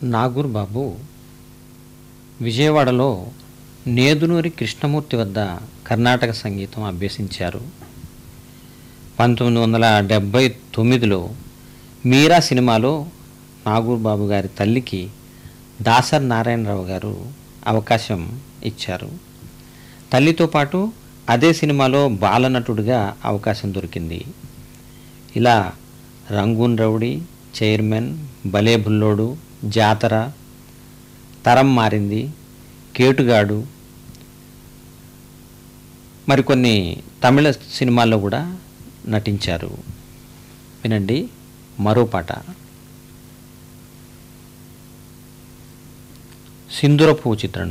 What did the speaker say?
నాగూర్ బాబు విజయవాడలో నేదునూరి కృష్ణమూర్తి వద్ద కర్ణాటక సంగీతం అభ్యసించారు పంతొమ్మిది వందల డెబ్భై తొమ్మిదిలో మీరా సినిమాలో నాగూర్ బాబు గారి తల్లికి దాసర్ నారాయణరావు గారు అవకాశం ఇచ్చారు తల్లితో పాటు అదే సినిమాలో బాలనటుడిగా అవకాశం దొరికింది ఇలా రంగూన్ రౌడీ చైర్మన్ భలే బుల్లోడు జాతర తరం మారింది కేటుగాడు మరికొన్ని తమిళ సినిమాల్లో కూడా నటించారు వినండి మరో పాట సింధూరపు చిత్రం